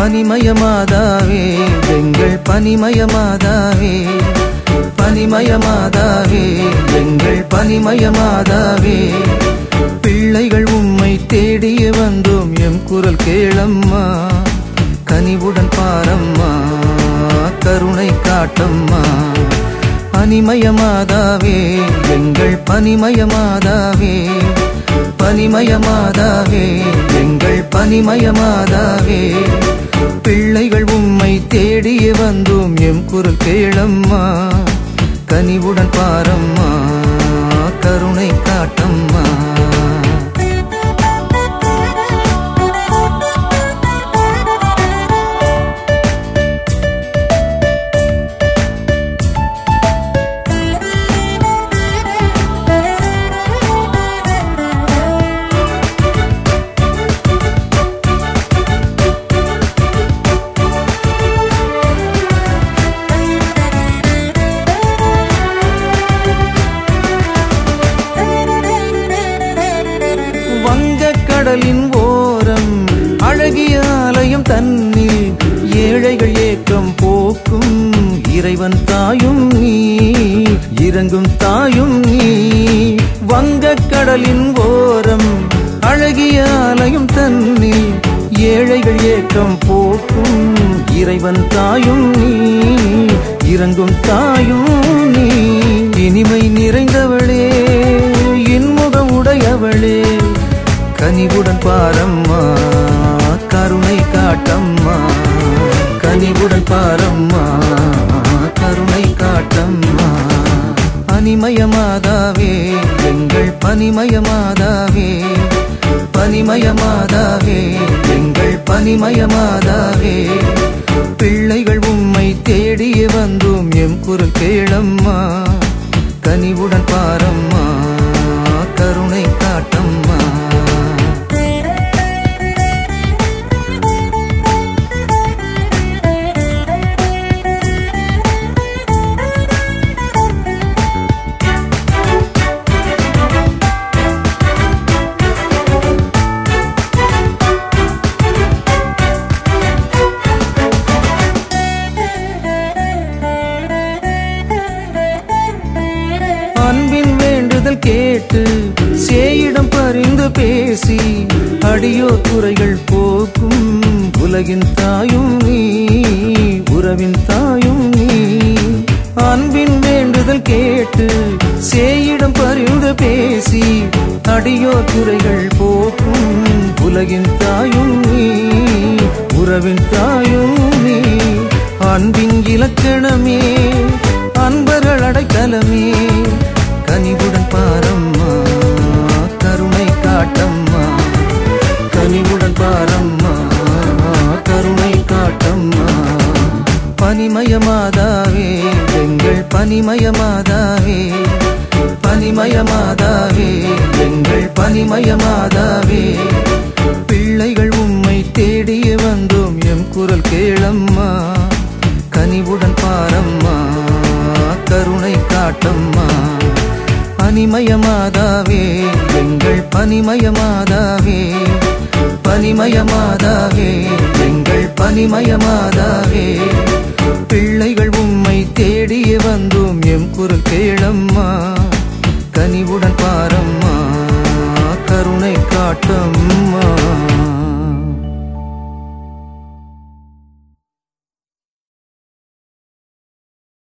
பனிமயமாதாவே எங்கள் பனிமயமாதாவே பனிமயமாதாவே எங்கள் பனிமயமாதாவே பிள்ளைகள் உம்மை தேடிய வந்தோம் எம் குரல் கேளம்மா கனிவுடன் பாரம்மா கருணை காட்டம்மா பனிமயமாதாவே எங்கள் பனிமயமாதாவே பனிமயமாதாவே எங்கள் பனிமயமாதாவே பிள்ளைகள் உம்மை தேடிய வந்தோம் எம் குரல் கேளம்மா கனிவுடன் பாரம்மா கருணை காட்டம்மா வங்கக் கடலின் ஓரம் அழகிய ஆலயம் தன்னில் ஏழைகள் ஏக்கம் போக்கும் இறைவன் தாயும் நீ இறங்கும் தாயும் நீ வங்கக் கடலின் ஓரம் அழகிய ஆலயம் தன்னில் ஏழைகள் ஏக்கம் போக்கும் இறைவன் தாயும் நீ இறங்கும் தாயும் நீ இனிமை நிறைந்தவளே இன்முக உடையவளே கனிவுடன் பாரம்மா கருணை காட்டம்மா கனிவுடன் பாரம்மா கருணை காட்டம்மா பனிமயமாதாவே எங்கள் பனிமயமாதாவே பனிமயமாதாவே எங்கள் பனிமயமாதாவே பிள்ளைகள் உம்மை தேடிய வந்தோம் எம் குரல் கேளம்மா கனிவுடன் பாரம்மா கருணை காட்டம்மா அன்பின் வேண்டுதல் கேட்டு சேயிடம் பரிந்து பேசி அடியோ குறைகள் போக்கும் உலகின் தாயும் நீ உறவின் தாயும் நீ அன்பின் வேண்டுதல் கேட்டு சேயிடம் பரிந்து பேசி அடியோ குறைகள் போக்கும் உலகின் தாயும் நீ உறவின் தாயும் நீ அன்பின் இலக்கணமே அன்பர்கள் அடைக்கலமே கனிவுடன் பாரம்மா கருணை காட்டம்மா கனிவுடன் பாரம்மா கருணை காட்டம்மா பனிமயமாதாவே எங்கள் பனிமயமாதாவே பனிமயமாதாவே எங்கள் பனிமயமாதாவே பிள்ளைகள் உம்மை தேடிய வந்தோம் எம் குரல் கேளம்மா கனிவுடன் பாரம்மா கருணை காட்டம்மா பனிமயமாதாவே எங்கள் பனிமயமாதாவே பனிமயமாதாவே எங்கள் பனிமயமாதாவே பிள்ளைகள் உம்மை தேடிய வந்தோம் எம் குரல் கேளம்மா